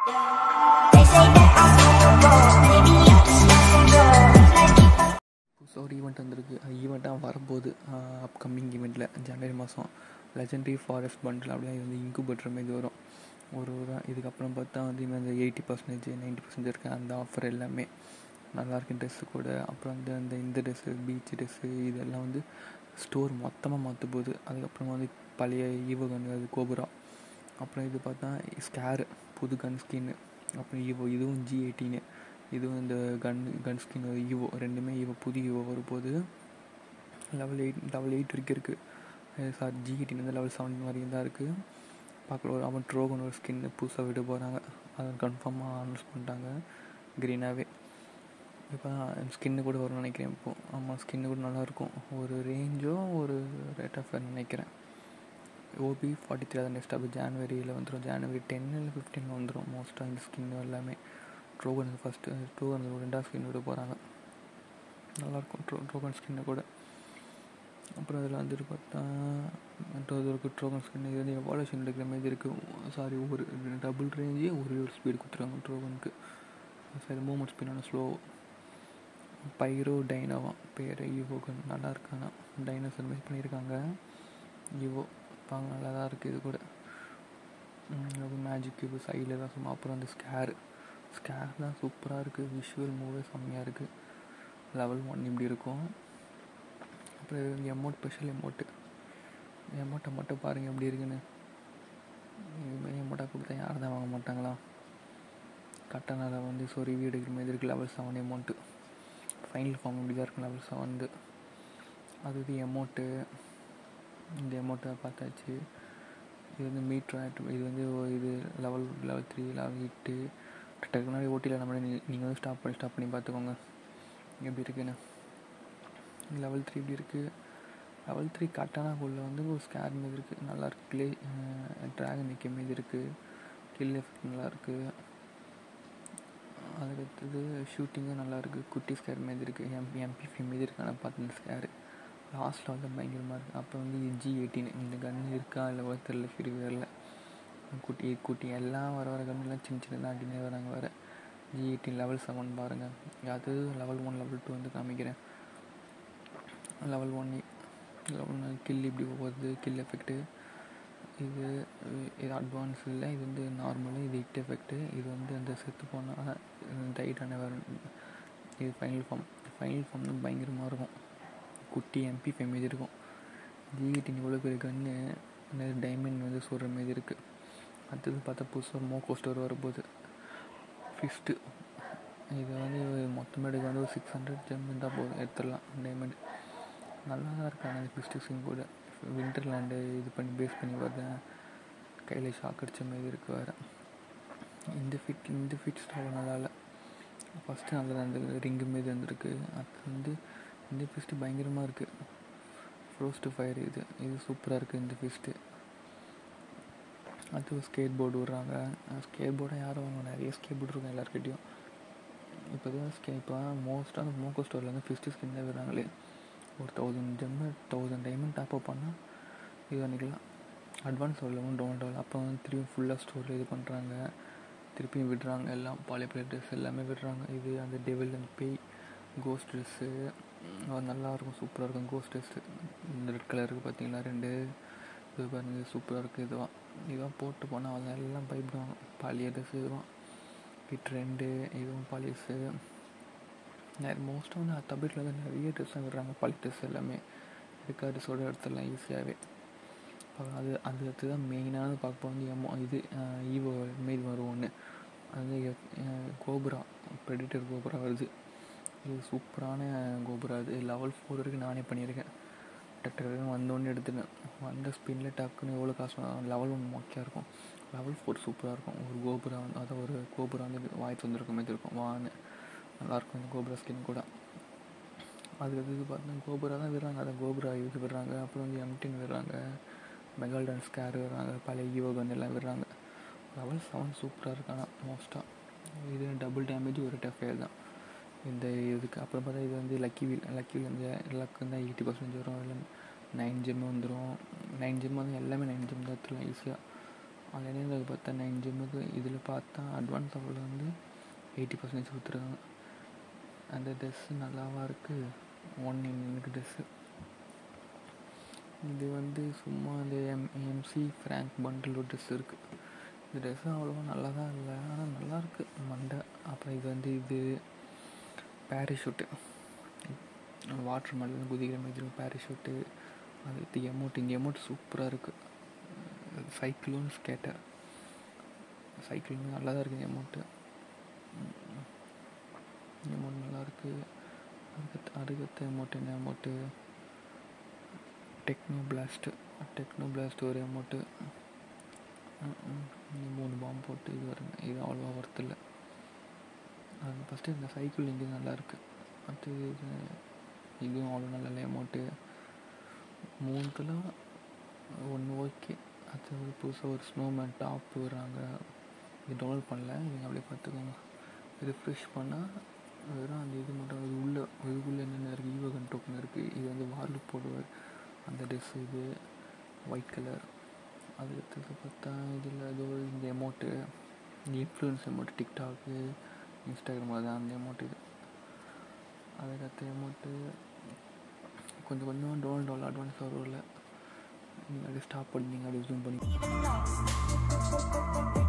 They say that I'm unbelievable. Maybe I'm just messing up. Like keep on புதுசாக ஒரு event வந்திருக்கு ஈவெண்ட்டாக வரப்போகுது upcoming ஈவெண்ட்டில் ஜனவரி மாதம் லெஜெண்டரி ஃபாரஸ்ட் பண்டில் அப்படியே இது வந்து இன்குபேட்டர் மாதிரி வரும் ஒரு ஒரு இதுக்கப்புறம் பார்த்தா வந்து இனிமேல் அந்த எயிட்டி பர்சன்டேஜ் நைன்ட்டி பர்சன்டேஜ் இருக்க அந்த ஆஃபர் எல்லாமே நல்லா இருக்கு ட்ரெஸ்ஸு கூட அப்புறம் வந்து அந்த இந்த ட்ரெஸ்ஸு பீச் ட்ரெஸ்ஸு இதெல்லாம் வந்து ஸ்டோர் மொத்தமாக மாற்ற போகுது அதுக்கப்புறமா வந்து பழைய ஈவோ கன் அது கோபுரா அப்புறம் இது பார்த்தா ஸ்கேரு புது கன் ஸ்கின்னு அப்புறம் ஈவோ இதுவும் ஜி எயிட்டீனு இதுவும் இந்த கன் கன் ஸ்கின் ஈவோ ரெண்டுமே ஈவோ புது ஈவோ வரும்போது லெவல் எயிட் லெவல் எயிட் வரைக்கும் இருக்குது சார் ஜி எயிட்டின் வந்து லெவல் செவன் வரையும் தான் இருக்குது பார்க்கல ஒரு அவன் ட்ரோகன் ஒரு ஸ்கின் புதுசாக விட போகிறாங்க அதை கன்ஃபார்மாக அனௌன்ஸ் பண்ணிட்டாங்க க்ரீனாகவே இப்போ ஸ்கின்னு கூட வரும்னு நினைக்கிறேன் இப்போ ஆமாம் ஸ்கின்னு கூட நல்லாயிருக்கும் ஒரு ரேஞ்சோ ஒரு ரேட் ஆஃப் நினைக்கிறேன் ஓபி ஃபார்ட்டி த்ரீ அதை நெக்ஸ்ட் அப்போ ஜான்வரியில் வந்துடும் ஜான்வரி டென் இல்லை ஃபிஃப்டீன் வந்துடும் மோஸ்ட்டாக இந்த ஸ்கின் எல்லாமே ட்ரோகன் ஃபஸ்ட்டு ட்ரோகன் ரெண்டாவது ஸ்கின் விட போகிறாங்க நல்லாயிருக்கும் ட்ரோ ட்ரோகன் ஸ்கின்னு கூட அப்புறம் அதில் வந்துட்டு பார்த்தா மற்றது இருக்குது ட்ரோகன் ஸ்கின் இது வந்து எவாலுவேஷன் எடுக்கிற மாதிரி இருக்குது சாரி ஒரு டபுள் ரேஞ்சு ஒரு ஒரு ஸ்பீடு கொடுத்துருவாங்க ட்ரோகனுக்கு சரி மூமெண்ட் ஸ்பீடான ஸ்லோ பைரோ டைனோவா பேர் ஈவோகன் நல்லா இருக்கானா டைனோசர் மாதிரி பண்ணியிருக்காங்க ஈவோ பார்க்க நல்லா தான் இருக்குது இது கூட அது மேஜிக் கியூப் சைடில் தான் சும்மா அப்புறம் அந்த ஸ்கேர் ஸ்கேர் தான் சூப்பராக இருக்குது விஷுவல் மூவே செம்மையாக இருக்குது லெவல் ஒன் இப்படி இருக்கும் அப்புறம் இது வந்து எமௌண்ட் ஸ்பெஷல் எமௌண்ட்டு எமௌண்ட்டை மட்டும் பாருங்கள் எப்படி இருக்குன்னு இதுமாதிரி எமௌண்ட்டாக கொடுத்தா யாரும் தான் வாங்க மாட்டாங்களா கட்டணால் வந்து சொருவி எடுக்கிற மாதிரி இருக்குது level seven amount final form இப்படி தான் இருக்கும் லெவல் செவன் அது இது எமௌண்ட்டு இந்த எமௌண்ட்டை பார்த்தாச்சு இது வந்து மீட்ரு இது வந்து ஒரு இது level level three level eight டக்குனாடி ஓட்டியில் நம்ம நீங்கள் வந்து ஸ்டாப் பண்ணி ஸ்டாப் பண்ணி பார்த்துக்கோங்க எப்படி இருக்குன்னு லெவல் த்ரீ இப்படி இருக்குது லெவல் த்ரீ கட்டானாக்குள்ளே வந்து ஒரு ஸ்கேர் மீது இருக்குது நல்லா இருக்கு கிளே ட்ராகன் நிற்க மீது இருக்குது கில் எஃபெக்ட் நல்லா இருக்குது அதுக்கு அடுத்தது ஷூட்டிங்கும் நல்லா இருக்குது குட்டி ஸ்கேர் மீது இருக்குது எம்பி எம்பி மீது இருக்கு ஆனால் பார்த்து ஸ்கேரு லாஸ்ட்டில் வந்து பயங்கரமாக இருக்குது அப்புறம் வந்து ஜி எயிட்டின் இந்த கன் இருக்கா இல்லை கூட தெரில ஃப்ரீ வேரில் குட்டி குட்டி எல்லாம் வர வர கன்னுலாம் சின்ன சின்னதாக அடினே வராங்க வேறு ஜி எயிட்டின் லெவல் செவன் பாருங்கள் அது லெவல் ஒன் லெவல் டூ வந்து காமிக்கிறேன் லெவல் ஒன் லெவல் கில் இப்படி போகிறது கில் எஃபெக்ட்டு இது இது அட்வான்ஸ் இல்லை இது வந்து நார்மலு இது ஹிட் எஃபெக்ட்டு இது வந்து அந்த செத்து போனால் டைட்டான வேறு இது ஃபைனல் ஃபார்ம் ஃபைனல் ஃபார்ம் வந்து பயங்கரமாக இருக்கும் குட்டி எம்பி ஃபைவ் மீது இருக்கும் ஜிஎட்டின் இவ்வளோ பெரிய கன்று நிறைய டைமண்ட் வந்து சொல்கிற மாரி இருக்குது அடுத்தது பார்த்தா புதுசாக மோக்கோ ஸ்டோர் வரும்போது ஃபிஸ்ட்டு இது வந்து மொத்தமாக எடுக்க வந்து ஒரு சிக்ஸ் ஹண்ட்ரட் ஜெம் இருந்தால் போதும் எடுத்துடலாம் டைமண்ட் நல்லா தான் இருக்காங்க அந்த ஃபிஸ்ட்டு சிங் கூட விண்டர்லேண்டு இது பண்ணி பேஸ் பண்ணி வருதேன் கையில் ஷாக் அடித்த மாதிரி இருக்குது வேறு இந்த ஃபிட் இந்த ஃபிட் ஸ்டால் நல்லா இல்லை ஃபஸ்ட்டு நல்லா இருந்தது ரிங்கு மாரி வந்திருக்கு அது வந்து இந்த ஃபிஸ்ட்டு பயங்கரமாக இருக்குது ஃப்ரோஸ்ட்டு ஃபயர் இது இது சூப்பராக இருக்குது இந்த ஃபிஸ்ட்டு அது ஸ்கேட் போர்டு விட்றாங்க ஸ்கேட் போர்டை யாரும் வாங்க நிறைய ஸ்கேட் போர்டு இருக்கும் எல்லாருக்கிட்டையும் இப்போ தான் ஸ்கே இப்போ மோஸ்ட்டாக மோக்கோ ஸ்டோரில் வந்து ஃபிஸ்ட்டு ஸ்கின் தான் விடுறாங்களே ஒரு thousand gem thousand diamond top up பண்ணால் இது பண்ணிக்கலாம் அட்வான்ஸ் லெவலும் டவுன் லெவல் அப்போ வந்து திரும்பி ஃபுல்லாக ஸ்டோரில் இது பண்ணுறாங்க திருப்பியும் விடுறாங்க எல்லாம் பழைய பழைய ட்ரெஸ் எல்லாமே விடுறாங்க இது அந்த டெவில் அந்த பேய் கோஸ்ட் ட்ரெஸ்ஸு நல்லாயிருக்கும் சூப்பராக இருக்கும் கோஸ்ட் ட்ரெஸ்ஸு இந்த ரெட் கலருக்கு பார்த்தீங்களா ரெண்டு இது பாருங்க சூப்பராக இருக்குது இதுவாக இதுவாக போட்டு போனால் அவங்க எல்லாம் பயப்படுவாங்க பழைய ட்ரெஸ் இதுவாக ஹிட் ரெண்டு இதுவும் பழையஸு நிறைய மோஸ்ட்டாக வந்து தபிட்டில் வந்து நிறைய ட்ரெஸ்ஸாக விடுறாங்க பழைய ட்ரெஸ் எல்லாமே இருக்க ட்ரெஸ்ஸோட எடுத்துடலாம் ஈஸியாகவே அது அது அடுத்து தான் மெயினானது பார்க்க வந்து எமோ இது ஈவோ மாரி வரும் ஒன்று அது கோபுரா ப்ரெடிட்டர் கோபுரா வருது இது சூப்பரான கோபுரா அது லெவல் ஃபோர் வரைக்கும் நானே பண்ணியிருக்கேன் டக்கு வந்தோடனே எடுத்துட்டேன் வந்த ஸ்பின்னில் டக்குன்னு எவ்வளோ காசு லெவல் ஒன் மொக்கையாக இருக்கும் லெவல் ஃபோர் சூப்பராக இருக்கும் ஒரு கோபுரா வந்து அதாவது ஒரு கோபுரா வந்து வாய் வந்துருக்க மாதிரி இருக்கும் வான்னு நல்லாயிருக்கும் இந்த கோபுரா ஸ்கின் கூட அதுக்கு இது பார்த்தா கோபுரா தான் விடுறாங்க அதை கோபுரா இது விடுறாங்க அப்புறம் வந்து எம்டின் விடுறாங்க மெகால் டான்ஸ் கேர் விடுறாங்க பழைய ஈவோகன் எல்லாம் விடுறாங்க லெவல் செவன் சூப்பராக இருக்கானா மோஸ்ட்டாக இது டபுள் டேமேஜ் ஒரு டெஃபேர் தான் இந்த இதுக்கு அப்புறம் பார்த்தா இது வந்து லக்கி வீல் லக்கி வீல் வந்து லக்கு தான் எயிட்டி பர்சன்டேஜ் வரும் இல்லை நைன் ஜெம் வந்துடும் நைன் ஜெம் வந்து எல்லாமே நைன் ஜெம் தான் எடுத்துலாம் ஈஸியாக அதில் எனக்கு பார்த்தா நைன் ஜிம்முக்கு இதில் பார்த்தா அட்வான்ஸ் ஆஃபரில் வந்து எயிட்டி பர்சன்டேஜ் கொடுத்துருக்காங்க அந்த ட்ரெஸ்ஸு நல்லாவா இருக்குது ஒன் எனக்கு ட்ரெஸ்ஸு இது வந்து சும்மா அந்த எம் எம்சி ஃப்ராங்க் பண்டில் ஒரு ட்ரெஸ் இருக்குது இந்த ட்ரெஸ்ஸு அவ்வளோவா நல்லா தான் இல்லை ஆனால் நல்லாயிருக்கு மண்டை அப்புறம் இது வந்து இது பேரிஷூட்டு வாட்டர் மேலே குதிக்கிற மாதிரி இருக்கும் பேரிஷூட்டு அது எமௌண்ட் இங்கே எமௌண்ட் சூப்பராக இருக்குது சைக்கிளும் ஸ்கேட்டர் சைக்கிளும் நல்லா தான் இருக்குது எமௌண்ட்டு எமௌண்ட் நல்லாயிருக்கு அதுக்கடுத்து அதுக்கடுத்த எமௌண்ட் என்ன amount techno blast techno blast ஒரு அமௌண்ட்டு மூணு பாம்பு போட்டு இது வருங்க இது அவ்வளோவா ஒர்த் இல்லை அது ஃபஸ்ட்டு இந்த சைக்கிள் இங்கே நல்லாயிருக்கு அடுத்து இது இதுவும் அவ்வளோ நல்ல இல்லை அமௌண்ட்டு மூணுத்தில் ஒன்று ஓகே அது ஒரு புதுசாக ஒரு ஸ்னோமேன் டாப் வராங்க இது டவுன்லோட் பண்ணல நீங்கள் அப்படியே பார்த்துக்கோங்க ரிஃப்ரெஷ் பண்ணால் வெறும் அந்த இது மட்டும் இது உள்ள இதுக்குள்ளே என்னென்ன இருக்குது ஈவகன் டோக்கன் இருக்குது இது வந்து வார்லு போடுவார் அந்த ட்ரெஸ் இது ஒயிட் கலர் அதுக்கடுத்தது பார்த்தா இதில் ஏதோ இந்த எமௌண்ட்டு இந்த இன்ஃப்ளூயன்ஸ் எமௌண்ட் டிக்டாக்கு இன்ஸ்டாகிராம் அது அந்த எமௌண்ட் இது அதுக்கடுத்த எமௌண்ட்டு கொஞ்சம் கொஞ்சம் டோன் டோல் அட்வான்ஸ் வரும்ல நீங்கள் அப்படியே ஸ்டாப் பண்ணி நீங்கள் அப்படியே ஜூம் பண்ணி Even lost.